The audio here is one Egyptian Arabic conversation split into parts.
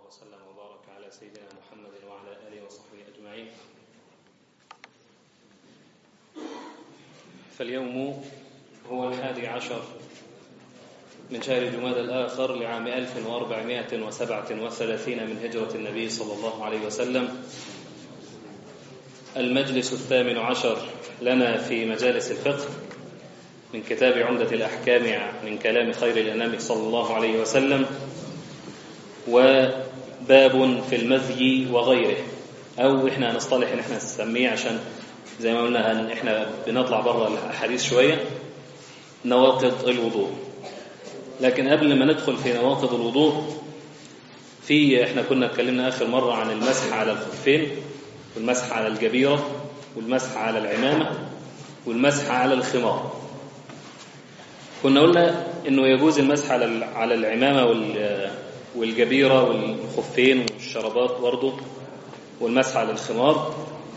وسلم وبارك على سيدنا محمد وعلى آله وصحبه أجمعين فاليوم هو الحادي عشر من شهر جماد الآخر لعام 1437 من هجرة النبي صلى الله عليه وسلم المجلس الثامن عشر لنا في مجالس الفقه من كتاب عمدة الأحكام من كلام خير الأنام صلى الله عليه وسلم وباب في المذي وغيره أو إحنا نصطلح إن إحنا نسميه عشان زي ما قلنا إن إحنا بنطلع بره الحديث شوية نواقض الوضوء لكن قبل ما ندخل في نواقض الوضوء في إحنا كنا اتكلمنا آخر مرة عن المسح على الخفين والمسح على الجبيرة والمسح على العمامة والمسح على الخمار كنا قلنا انه يجوز المسح على على العمامه والجبيره والخفين والشرابات برضه والمسح على الخمار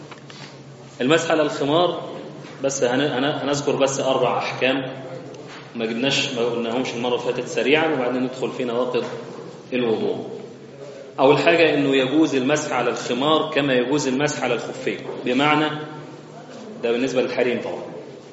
المسح على الخمار بس هنذكر بس اربع احكام ما جبناش ما قلناهمش المره اللي فاتت سريعا وبعدين ندخل في نواقض الوضوء اول حاجه انه يجوز المسح على الخمار كما يجوز المسح على الخفين بمعنى ده بالنسبه للحريم طبعا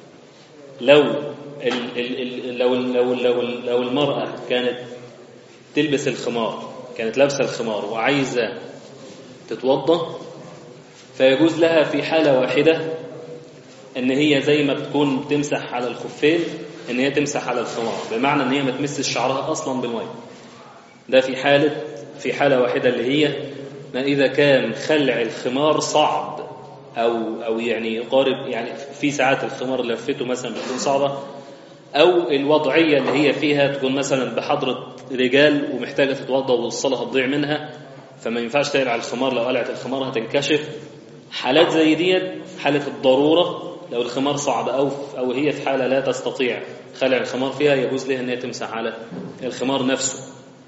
لو ال ال ال لو لو لو لو المرأة كانت تلبس الخمار كانت لابسة الخمار وعايزة تتوضى فيجوز لها في حالة واحدة ان هي زي ما بتكون تمسح على الخفين ان هي تمسح على الخمار بمعنى ان هي ما تمسش شعرها اصلا بالميه ده في حالة في حالة واحدة اللي هي ما اذا كان خلع الخمار صعب او او يعني يقارب يعني في ساعات الخمار لفته مثلا بتكون صعبه او الوضعيه اللي هي فيها تكون مثلا بحضره رجال ومحتاجه تتوضا والصلاه هتضيع منها فما ينفعش تقلع الخمار لو قلعت الخمار هتنكشف حالات زي ديت حاله الضروره لو الخمار صعب او او هي في حاله لا تستطيع خلع الخمار فيها يجوز لها ان هي تمسح على الخمار نفسه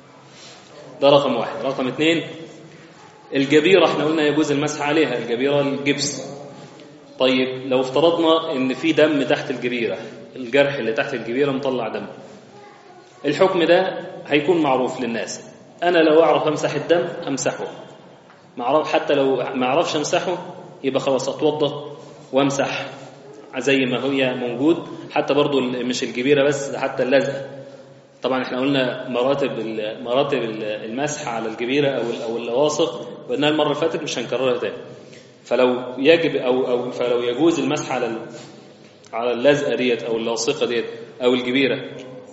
ده رقم واحد رقم اثنين الجبيرة احنا قلنا يجوز المسح عليها الجبيرة الجبس طيب لو افترضنا ان في دم تحت الجبيرة الجرح اللي تحت الجبيرة مطلع دم الحكم ده هيكون معروف للناس انا لو اعرف امسح الدم امسحه معرف حتى لو ما اعرفش امسحه يبقى خلاص اتوضى وامسح زي ما هي موجود حتى برضو مش الجبيرة بس حتى اللزقة طبعا احنا قلنا مراتب مراتب المسح على الجبيره او او اللواصق وقلناها المره اللي فاتت مش هنكررها تاني فلو يجب او او فلو يجوز المسح على على اللزقه ديت او اللاصقه ديت او الجبيره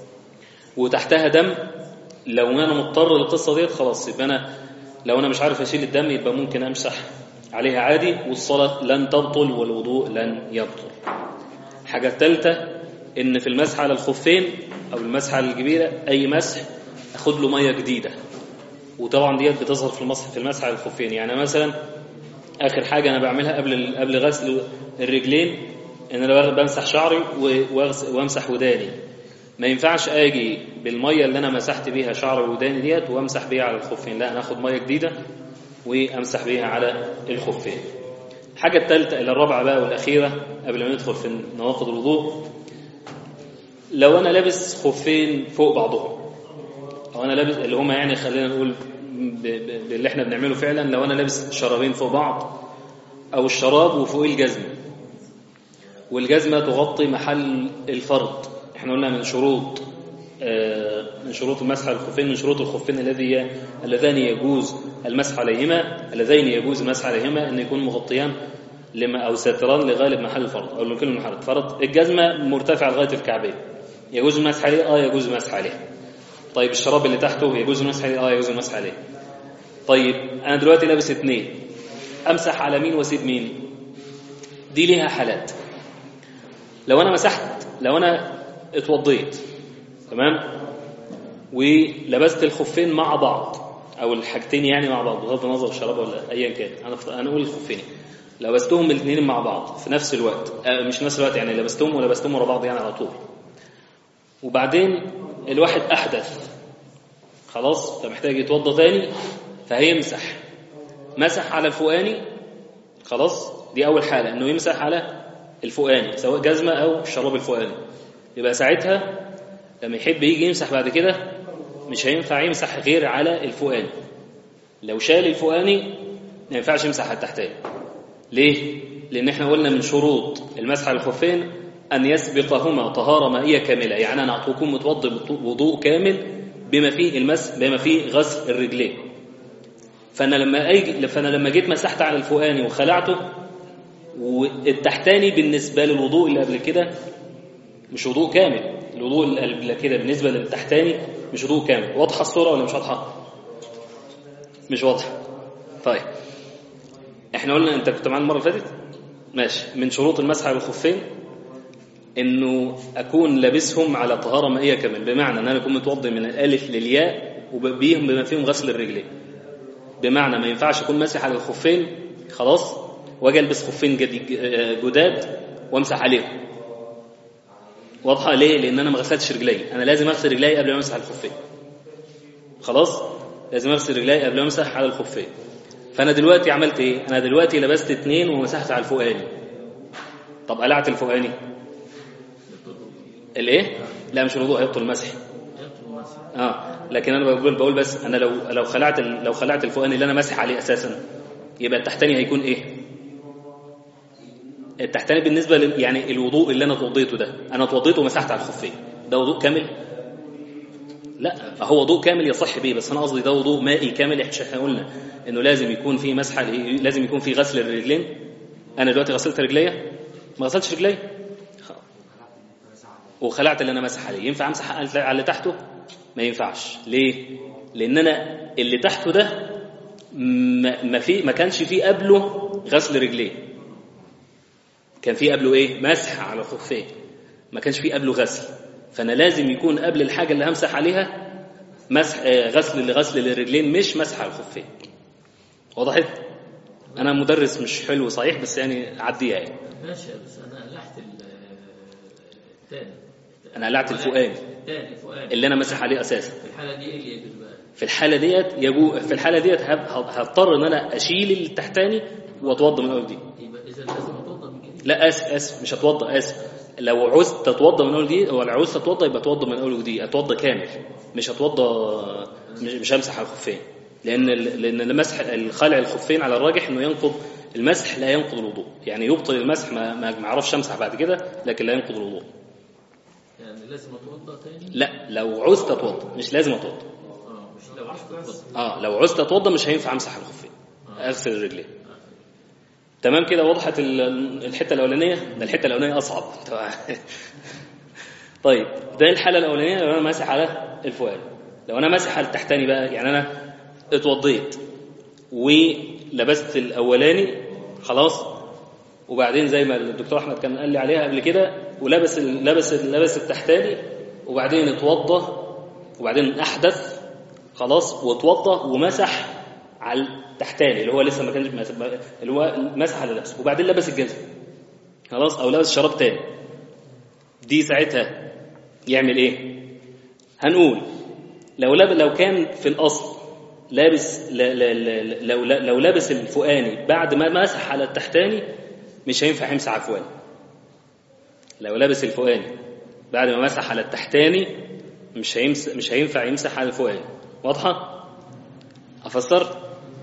وتحتها دم لو انا مضطر للقصه ديت خلاص يبقى انا لو انا مش عارف اشيل الدم يبقى ممكن امسح عليها عادي والصلاه لن تبطل والوضوء لن يبطل الحاجه الثالثه ان في المسح على الخفين او المسح على الجبيره اي مسح اخد له ميه جديده وطبعا ديت بتظهر في المسح في المسح على الخفين يعني مثلا اخر حاجه انا بعملها قبل قبل غسل الرجلين ان انا بمسح شعري وامسح وداني ما ينفعش اجي بالميه اللي انا مسحت بيها شعري وداني ديت وامسح بيها على الخفين لا انا اخد ميه جديده وامسح بيها على الخفين الحاجه الثالثه الى الرابعه بقى والاخيره قبل ما ندخل في نواقض الوضوء لو انا لابس خفين فوق بعضهم او انا لابس اللي هما يعني خلينا نقول باللي احنا بنعمله فعلا لو انا لابس شرابين فوق بعض او الشراب وفوقيه الجزمه والجزمه تغطي محل الفرد احنا قلنا من شروط من شروط المسح على الخفين من شروط الخفين الذي اللذان يجوز المسح عليهما اللذين يجوز المسح عليهما ان يكون مغطيان لما او ساتران لغالب محل الفرد او لكل محل الفرد الجزمه مرتفعه لغايه الكعبين يجوز المسح عليه اه يجوز المسح عليه طيب الشراب اللي تحته يجوز المسح عليه اه يجوز المسح عليه طيب انا دلوقتي لابس اتنين امسح على مين واسيب مين دي ليها حالات لو انا مسحت لو انا اتوضيت تمام ولبست الخفين مع بعض او الحاجتين يعني مع بعض بغض النظر الشراب ولا ايا كان انا انا اقول الخفين لبستهم الاثنين مع بعض في نفس الوقت مش نفس الوقت يعني لبستهم ولبستهم ورا بعض يعني على طول وبعدين الواحد احدث خلاص فمحتاج يتوضى تاني فهيمسح مسح على الفوقاني خلاص دي اول حاله انه يمسح على الفوقاني سواء جزمه او الشراب الفوقاني يبقى ساعتها لما يحب يجي يمسح بعد كده مش هينفع يمسح غير على الفوقاني لو شال الفوقاني ما ينفعش يمسح على التحتاني ليه؟ لأن احنا قلنا من شروط المسح على الخفين أن يسبقهما طهارة مائية كاملة يعني أنا أكون متوضئ وضوء كامل بما فيه المس بما فيه غسل الرجلين فأنا لما أجي فأنا لما جيت مسحت على الفوقاني وخلعته والتحتاني بالنسبة للوضوء اللي قبل كده مش وضوء كامل الوضوء اللي قبل كده بالنسبة للتحتاني مش وضوء كامل واضحة الصورة ولا مش واضحة مش واضحة طيب احنا قلنا انت كنت معانا المرة اللي فاتت ماشي من شروط المسح على الخفين انه اكون لابسهم على طهارة مائية كامل بمعنى ان انا اكون متوضي من الالف للياء وبيهم بما فيهم غسل الرجلين بمعنى ما ينفعش اكون ماسح على الخفين خلاص واجي البس خفين جداد وامسح عليهم واضحه ليه لان انا ما غسلتش رجلي انا لازم اغسل رجلي قبل ما امسح على الخفين خلاص لازم اغسل رجلي قبل ما امسح على الخفين فانا دلوقتي عملت ايه انا دلوقتي لبست اتنين ومسحت على الفوقاني طب قلعت الفوقاني الايه لا مش الوضوء هيبطل المسح اه لكن انا بقول بقول بس انا لو لو خلعت لو خلعت الفوقاني اللي انا ماسح عليه اساسا يبقى التحتاني هيكون ايه التحتاني بالنسبه ل... يعني الوضوء اللي انا اتوضيته ده انا اتوضيته ومسحت على الخفين ده وضوء كامل لا هو وضوء كامل يصح بيه بس انا قصدي ده وضوء مائي كامل احنا قلنا انه لازم يكون فيه مسح لازم يكون فيه غسل الرجلين انا دلوقتي غسلت رجليا ما غسلتش رجليا وخلعت اللي انا مسح عليه ينفع امسح على اللي تحته ما ينفعش ليه لان انا اللي تحته ده ما في ما كانش فيه قبله غسل رجلين كان فيه قبله ايه مسح على الخفين ما كانش فيه قبله غسل فانا لازم يكون قبل الحاجه اللي همسح عليها مسح غسل لغسل للرجلين مش مسح على الخفين وضحت انا مدرس مش حلو صحيح بس يعني عديها يعني ماشي بس انا قلعت الثاني انا قلعت الفوقاني الثاني فؤاد اللي انا مسح عليه اساسا في الحاله دي ايه اللي يجوز بقى؟ في الحاله ديت يجو في الحاله ديت هب- هضطر ان انا اشيل التحتاني واتوضى من اول دي يبقى اذا لازم اتوضا من جديد لا اسف اسف مش هتوضى اسف لو عوزت اتوضى من اول دي ولا عوزت اتوضى يبقى اتوضى من اول ودي اتوضى كامل مش هتوضى مش, مش همسح على الخفين لان ال- لان المسح الخلع الخفين على الراجح انه ينقض المسح لا ينقض الوضوء يعني يبطل المسح ما ما ما اعرفش امسح بعد كده لكن لا ينقض الوضوء يعني لازم اتوضا تاني لا لو عوزت اتوضى مش لازم اتوضى اه مش لو عايز تتوضا اه لو عوزت اتوضى مش هينفع امسح على الخفين اغسل الرجلين تمام كده وضحت ال- الحته الاولانيه ده الحته الاولانيه اصعب طيب ده الحاله الاولانيه لو انا ماسح على الفؤاد لو انا ماسح على التحتاني بقى يعني انا اتوضيت ولبست الاولاني خلاص وبعدين زي ما الدكتور احمد كان قال لي عليها قبل كده ولبس ال- لبس ال- لبس التحتاني وبعدين اتوضى وبعدين احدث خلاص واتوضى ومسح على التحتاني اللي هو لسه ما كانش مس- اللي هو مسح على لبسه وبعدين لبس الجزمه خلاص او لبس شراب تاني دي ساعتها يعمل ايه هنقول لو لب... لو كان في الاصل لابس ل... ل... ل... لو لو لابس الفوقاني بعد ما مسح على التحتاني مش هينفع يمسح على الفوقاني لو لابس الفوقاني بعد ما مسح على التحتاني مش هيمس... مش هينفع يمسح على الفوقاني واضحه افسر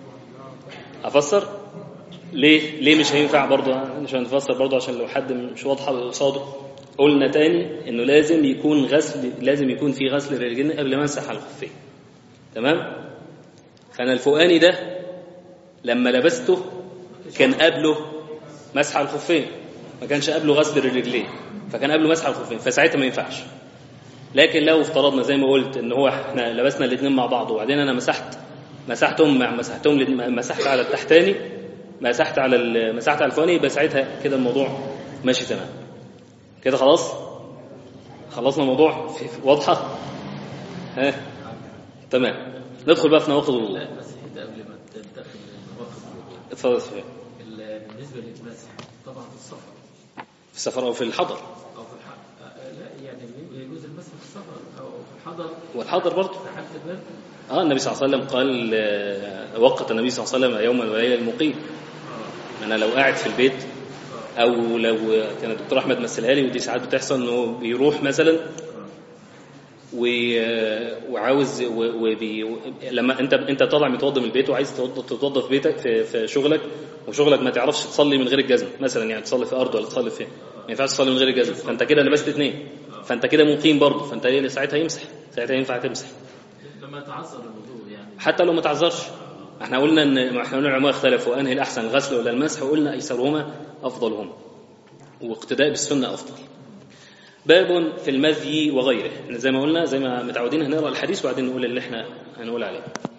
افسر ليه ليه مش هينفع برضه مش هنفسر برضه عشان لو حد مش واضحه قصاده قلنا تاني انه لازم يكون غسل لازم يكون في غسل الرجلين قبل ما امسح على الخفين تمام فانا الفوقاني ده لما لبسته كان قبله مسح على الخفين ما كانش قبله غسل الرجلين فكان قبله مسح على الخفين فساعتها ما ينفعش لكن لو افترضنا زي ما قلت ان هو احنا لبسنا الاثنين مع بعض وبعدين انا مسحت مسحتهم مع مسحتهم لد- مسحت على التحتاني مسحت على ال- مسحت على الفوقاني يبقى ساعتها كده الموضوع ماشي تمام كده خلاص خلصنا الموضوع في- في- واضحه ها تمام ندخل بقى في نواقض الوضوء لا المسح ده قبل ما تنتقل لنواقض الوضوء اتفضل يا سفيان. ال- بالنسبه للمسح طبعا في السفر في السفر او في الحضر او في الح... آه، لا يعني يجوز المسح في السفر او في الحضر والحضر برضه في حاله البرد اه النبي صلى الله عليه وسلم قال آه، وقت النبي صلى الله عليه وسلم يوما وليله المقيم اه انا لو قاعد في البيت اه او لو كان الدكتور احمد مثلها لي ودي ساعات بتحصل انه بيروح مثلا و- وعاوز و- وبي لما انت انت طالع متوضى من البيت وعايز تتوضى- تتوضى في بيتك في, في شغلك وشغلك ما تعرفش تصلي من غير الجزم مثلا يعني تصلي في ارض ولا تصلي في ما ينفعش تصلي من غير الجزم فانت كده لبست اثنين فانت كده مقيم برضه فانت ايه ساعتها يمسح ساعتها ينفع تمسح لما يتعذر الوضوء يعني حتى لو ما تعذرش احنا قلنا ان احنا قلنا العلماء اختلفوا انهي الاحسن الغسل ولا المسح وقلنا ايسرهما افضلهما واقتداء بالسنه افضل باب في المذي وغيره احنا زي ما قلنا زي ما متعودين هنقرا الحديث وبعدين نقول اللي احنا هنقول عليه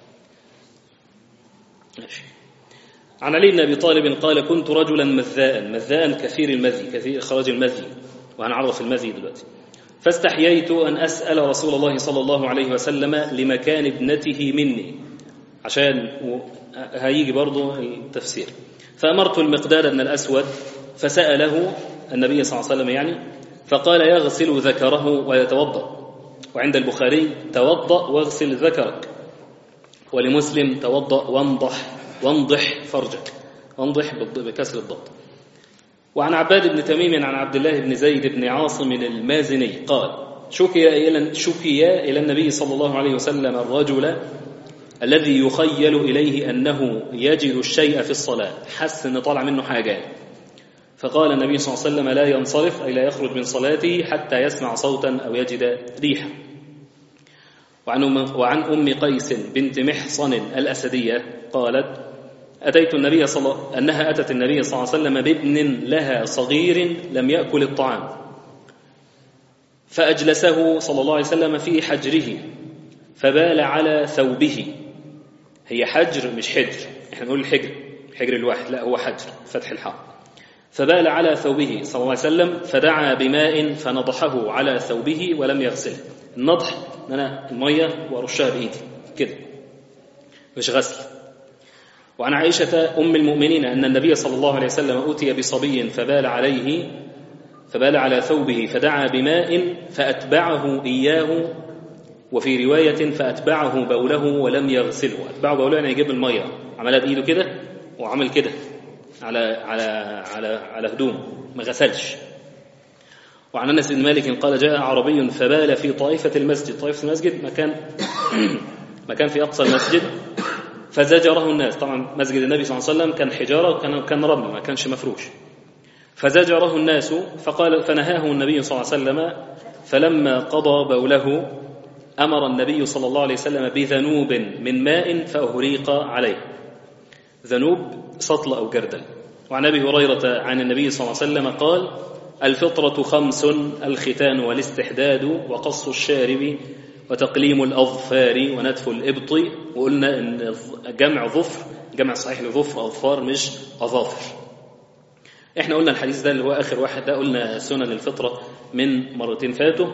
ماشي عن علي بن ابي طالب قال كنت رجلا مذاء مذاء كثير المذي كثير اخراج المذي وهنعرف المذي دلوقتي فاستحييت ان اسال رسول الله صلى الله عليه وسلم لمكان ابنته مني عشان و- هيجي برضه التفسير فامرت المقداد بن الاسود فساله النبي صلى الله عليه وسلم يعني فقال يغسل ذكره ويتوضا وعند البخاري توضا واغسل ذكرك ولمسلم توضا وانضح وانضح فرجك وانضح بالض- بكسر الضاد وعن عباد بن تميم عن عبد الله بن زيد بن عاصم المازني قال شكي إلى شكي إلى النبي صلى الله عليه وسلم الرجل الذي يخيل إليه أنه يجد الشيء في الصلاة حس أن طالع منه حاجة فقال النبي صلى الله عليه وسلم لا ينصرف أي لا يخرج من صلاته حتى يسمع صوتا أو يجد ريحا وعن أم, وعن أم قيس بنت محصن الأسدية قالت أتيت النبي صلى أنها أتت النبي صلى الله عليه وسلم بابن لها صغير لم يأكل الطعام فأجلسه صلى الله عليه وسلم في حجره فبال على ثوبه هي حجر مش حجر احنا نقول الحجر الحجر الواحد لا هو حجر فتح الحاء فبال على ثوبه صلى الله عليه وسلم فدعا بماء فنضحه على ثوبه ولم يغسله النضح ان انا الميه وارشها بايدي كده مش غسل وعن عائشة أم المؤمنين أن النبي صلى الله عليه وسلم أتي بصبي فبال عليه فبال على ثوبه فدعا بماء فأتبعه إياه وفي رواية فأتبعه بوله ولم يغسله أتبعه بوله يعني يجيب المية عملها بإيده كده وعمل كده على على على على هدوم ما غسلش وعن انس بن مالك قال جاء عربي فبال في طائفه المسجد طائفه المسجد مكان مكان في اقصى المسجد فزجره الناس طبعا مسجد النبي صلى الله عليه وسلم كان حجاره وكان كان رمل ما كانش مفروش فزجره الناس فقال فنهاه النبي صلى الله عليه وسلم فلما قضى بوله امر النبي صلى الله عليه وسلم بذنوب من ماء فاهريق عليه ذنوب سطل او جردل وعن ابي هريره عن النبي صلى الله عليه وسلم قال الفطره خمس الختان والاستحداد وقص الشارب وتقليم الأظفار ونتف الإبط وقلنا إن جمع ظفر جمع صحيح لظفر أظفار مش أظافر احنا قلنا الحديث ده اللي هو آخر واحد ده قلنا سنن الفطرة من مرتين فاتوا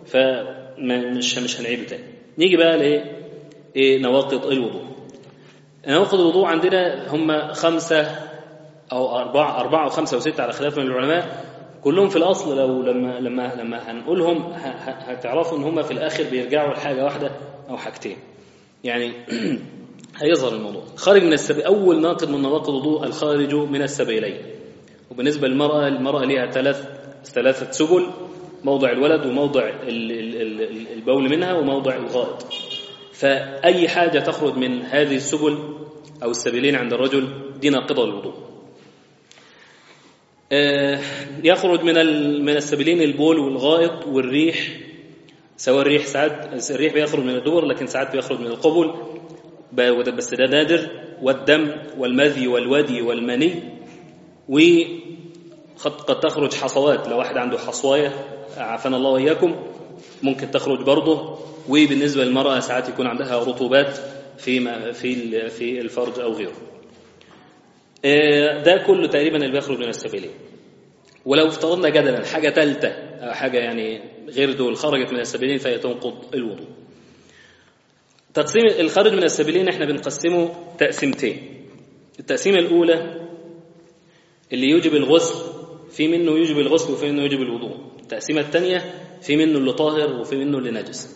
فمش مش هنعيده تاني نيجي بقى لإيه إيه نواقض الوضوء نواقض الوضوء عندنا هم خمسة أو أربعة أربعة أو خمسة أو ستة على خلاف من العلماء كلهم في الاصل لو لما لما لما هنقولهم هتعرفوا ان هم في الاخر بيرجعوا لحاجه واحده او حاجتين يعني هيظهر الموضوع خارج من السبيل اول ناقض من نواقض الوضوء الخارج من السبيلين وبالنسبه للمراه المراه ليها ثلاث ثلاثه سبل موضع الولد وموضع البول منها وموضع الغائط فاي حاجه تخرج من هذه السبل او السبيلين عند الرجل دي ناقضه للوضوء يخرج من من السبيلين البول والغائط والريح سواء الريح ساعات الريح بيخرج من الدبر لكن ساعات بيخرج من القبل بس ده نادر والدم والمذي والودي والمني وقد تخرج حصوات لو واحد عنده حصوايه عافانا الله واياكم ممكن تخرج برضه وبالنسبه للمراه ساعات يكون عندها رطوبات في في في الفرج او غيره ده كله تقريبا اللي بيخرج من السبيلين ولو افترضنا جدلا حاجه ثالثه حاجه يعني غير دول خرجت من السبيلين فهي تنقض الوضوء تقسيم الخارج من السبيلين احنا بنقسمه تقسيمتين التقسيمه الاولى اللي يوجب الغسل في منه يوجب الغسل وفي منه يوجب الوضوء التقسيمه الثانيه في منه اللي طاهر وفي منه اللي نجس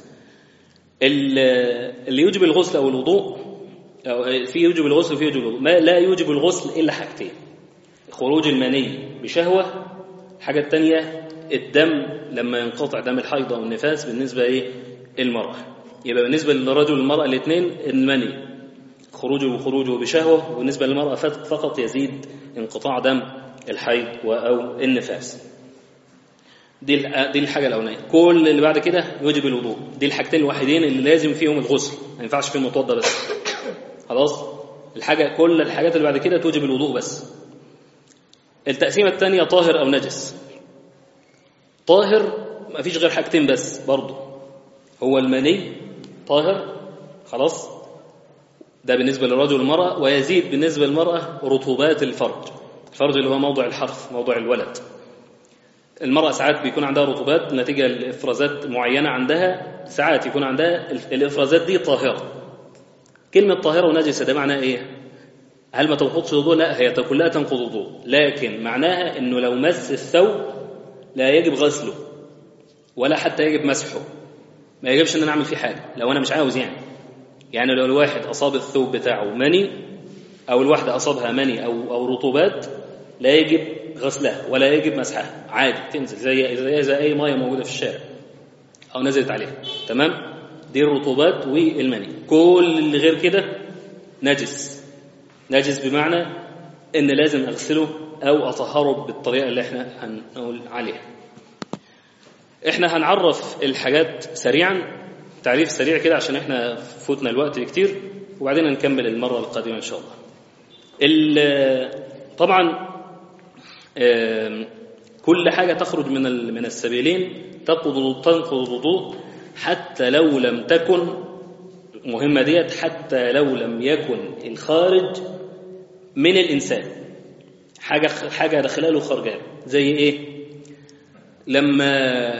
اللي يوجب الغسل او الوضوء في يوجب الغسل وفي يوجب الوضوء ما لا يوجب الغسل الا حاجتين خروج المني بشهوه الحاجه الثانيه الدم لما ينقطع دم الحيض او النفاس بالنسبه ايه المرأة يبقى بالنسبة للرجل والمرأة الاثنين المني خروجه وخروجه بشهوة وبالنسبة للمرأة فقط يزيد انقطاع دم الحيض أو النفاس دي دي الحاجة الأولانية كل اللي بعد كده يوجب الوضوء دي الحاجتين الوحيدين اللي لازم فيهم الغسل ما ينفعش فيهم متوضى بس خلاص الحاجة كل الحاجات اللي بعد كده توجب الوضوء بس التقسيمة الثانية طاهر أو نجس طاهر ما فيش غير حاجتين بس برضه هو المني طاهر خلاص ده بالنسبة للرجل والمرأة ويزيد بالنسبة للمرأة رطوبات الفرج الفرج اللي هو موضع الحرف موضع الولد المرأة ساعات بيكون عندها رطوبات نتيجة لإفرازات معينة عندها ساعات يكون عندها الإفرازات دي طاهرة كلمة طاهرة ونجسة ده معناها إيه؟ هل ما تنقضش الوضوء؟ لا هي كلها تنقض الوضوء لكن معناها إنه لو مس الثوب لا يجب غسله ولا حتى يجب مسحه ما يجبش إن أنا أعمل فيه حاجة لو أنا مش عاوز يعني يعني لو الواحد أصاب الثوب بتاعه مني أو الواحدة أصابها مني أو أو رطوبات لا يجب غسلها ولا يجب مسحها عادي تنزل زي زي, زي أي مية موجودة في الشارع أو نزلت عليها تمام دي الرطوبات والمني كل اللي غير كده نجس نجس بمعنى ان لازم اغسله او اطهره بالطريقه اللي احنا هنقول عليها احنا هنعرف الحاجات سريعا تعريف سريع كده عشان احنا فوتنا الوقت كتير وبعدين نكمل المره القادمه ان شاء الله طبعا كل حاجه تخرج من من السبيلين تنقض تنقض الوضوء حتى لو لم تكن مهمة ديت حتى لو لم يكن الخارج من الإنسان حاجة حاجة داخله له خارجة زي إيه؟ لما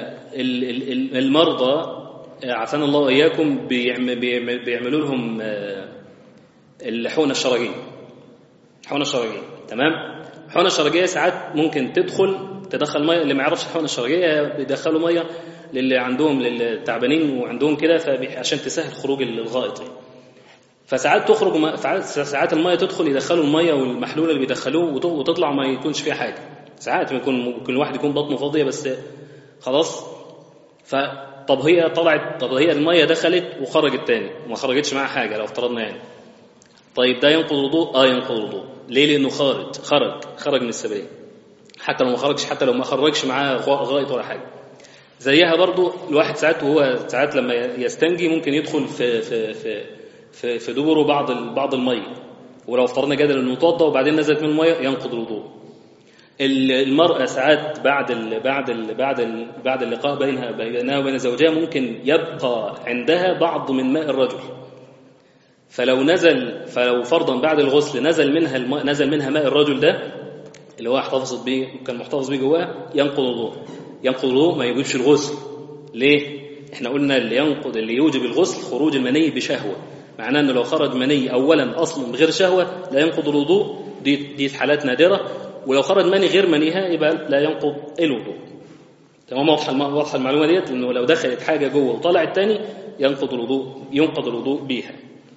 المرضى عافانا الله وإياكم بيعملوا لهم الحقنة الشرجية الحقنة الشرجية تمام؟ الحقنة الشرجية ساعات ممكن تدخل تدخل ميه اللي ما يعرفش الحقنة الشرجية بيدخلوا ميه للي عندهم للتعبانين وعندهم كده عشان تسهل خروج الغائط فساعات تخرج ما ساعات الميه تدخل يدخلوا الميه والمحلول اللي بيدخلوه وتطلع ما يكونش فيها حاجه ساعات يكون ممكن الواحد يكون بطنه فاضيه بس خلاص فطب هي طلعت طب هي الميه دخلت وخرجت تاني وما خرجتش معاها حاجه لو افترضنا يعني طيب ده ينقض الوضوء اه ينقض الوضوء ليه لانه خارج خرج خرج من السبيل حتى لو ما خرجش حتى لو ما خرجش معاه غائط ولا حاجه زيها برضو الواحد ساعات وهو ساعات لما يستنجي ممكن يدخل في في في في, في دبره بعض بعض الميه ولو افترضنا جدلا انه توضى وبعدين نزلت من الميه ينقض الوضوء المرأة ساعات بعد ال بعد ال بعد ال بعد اللقاء بينها بينها وبين زوجها ممكن يبقى عندها بعض من ماء الرجل فلو نزل فلو فرضا بعد الغسل نزل منها الماء نزل منها ماء الرجل ده اللي هو احتفظت بيه كان محتفظ بيه جواه ينقض الوضوء ينقض الوضوء ما يوجبش الغسل ليه احنا قلنا اللي ينقض اللي يوجب الغسل خروج المني بشهوه معناه انه لو خرج مني اولا اصلا بغير شهوه لا ينقض الوضوء دي دي حالات نادره ولو خرج مني غير منيها يبقى لا ينقض الوضوء تمام واضحه واضحه المعلومه ديت انه لو دخلت حاجه جوه وطلعت تاني ينقض الوضوء ينقض الوضوء بيها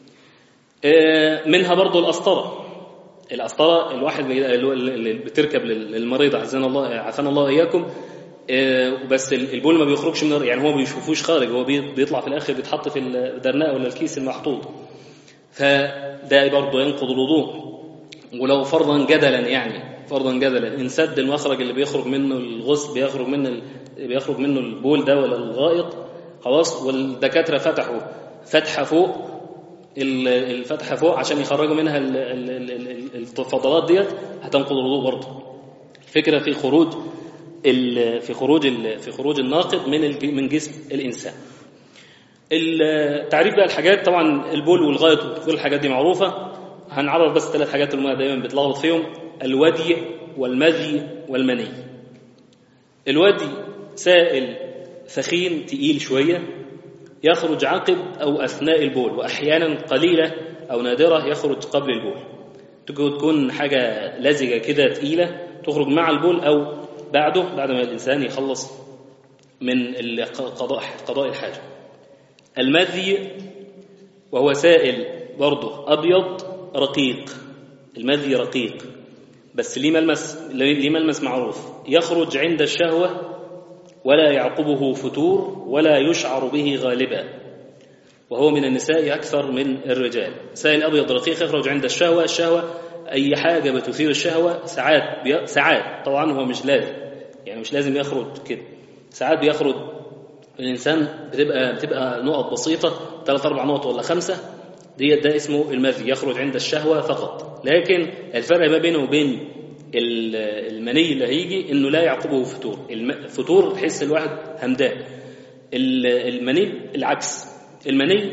منها برضو القسطره القسطره الواحد اللي بتركب للمريض عزنا الله عافانا الله اياكم بس البول ما بيخرجش من يعني هو ما بيشوفوش خارج هو بيطلع في الاخر بيتحط في الدرناء ولا الكيس المحطوط فده برضه ينقض الوضوء ولو فرضا جدلا يعني فرضا جدلا ان سد المخرج اللي بيخرج منه الغسل بيخرج منه بيخرج منه البول ده ولا الغائط خلاص والدكاتره فتحوا فتحه فوق الفتحه فوق عشان يخرجوا منها الفضلات ديت هتنقض الوضوء برضه الفكره في خروج في خروج في خروج الناقض من من جسم الانسان التعريف بقى الحاجات طبعا البول والغائط وكل الحاجات دي معروفه هنعرف بس ثلاث حاجات اللي دايما بتلخبط فيهم الودي والمذي والمني الودي سائل ثخين تقيل شويه يخرج عقب او اثناء البول واحيانا قليله او نادره يخرج قبل البول تكون حاجه لزجه كده تقيله تخرج مع البول او بعده بعد ما الإنسان يخلص من قضاء قضاء الحاجة المذي وهو سائل برضه أبيض رقيق المذي رقيق بس ليه ملمس ليه ملمس معروف يخرج عند الشهوة ولا يعقبه فتور ولا يشعر به غالبا وهو من النساء أكثر من الرجال سائل أبيض رقيق يخرج عند الشهوة الشهوة أي حاجة بتثير الشهوة ساعات بي... ساعات طبعا هو مش لازم يعني مش لازم يخرج كده ساعات بيخرج الإنسان بتبقى بتبقى نقط بسيطة ثلاث أربع نقط ولا خمسة دي ده اسمه المذي يخرج عند الشهوة فقط لكن الفرق ما بينه وبين المني اللي هيجي انه لا يعقبه فتور الفتور تحس الواحد همدان المني العكس المني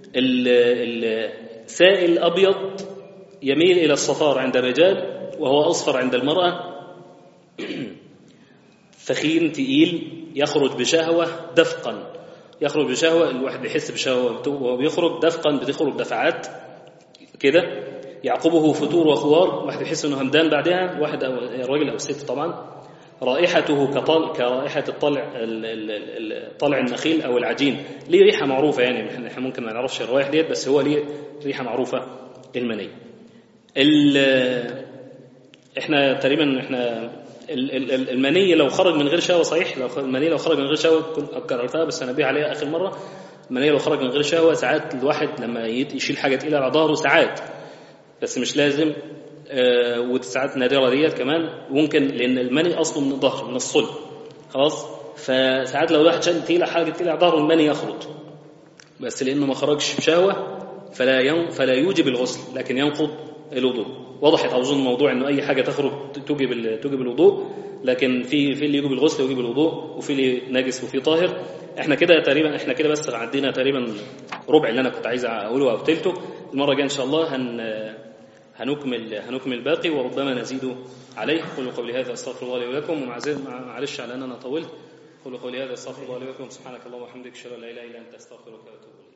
السائل ابيض يميل الى الصفار عند الرجال وهو اصفر عند المراه ثخين تقيل يخرج بشهوه دفقا يخرج بشهوه الواحد بيحس بشهوه وهو بيخرج دفقا بتخرج دفعات كده يعقبه فتور وخوار واحد يحس انه همدان بعدها واحد او الراجل او الست طبعا رائحته كطل كرائحه الطلع طلع النخيل او العجين ليه ريحه معروفه يعني احنا ممكن ما نعرفش الروائح ديت بس هو ليه ريحه معروفه المني احنا تقريبا احنا المني لو خرج من غير شهوه صحيح لو المني لو خرج من غير شهوه كنت كررتها بس انا بيها عليها اخر مره المني لو خرج من غير شهوه ساعات الواحد لما يشيل حاجه تقيله على ظهره ساعات بس مش لازم آه وساعات نادره ديت كمان ممكن لان المني اصله من الظهر من الصلب خلاص فساعات لو الواحد شال تقيله حاجه تقيله على ظهره المني يخرج بس لانه ما خرجش بشهوه فلا ين... فلا يوجب الغسل لكن ينقض الوضوء وضحت اظن موضوع انه اي حاجه تخرج توجب ال... توجب الوضوء لكن في في اللي يجب الغسل ويجب الوضوء وفي اللي نجس وفي طاهر احنا كده تقريبا احنا كده بس عدينا تقريبا ربع اللي انا كنت عايز اقوله او تلته المره الجايه ان شاء الله هن هنكمل هنكمل الباقي وربما نزيد عليه قولوا قولي هذا استغفر الله لي ولكم ومعلش على ان انا طولت قولوا قولي هذا استغفر الله لي ولكم سبحانك اللهم وبحمدك اشهد ان لا اله الا انت استغفرك واتوب اليك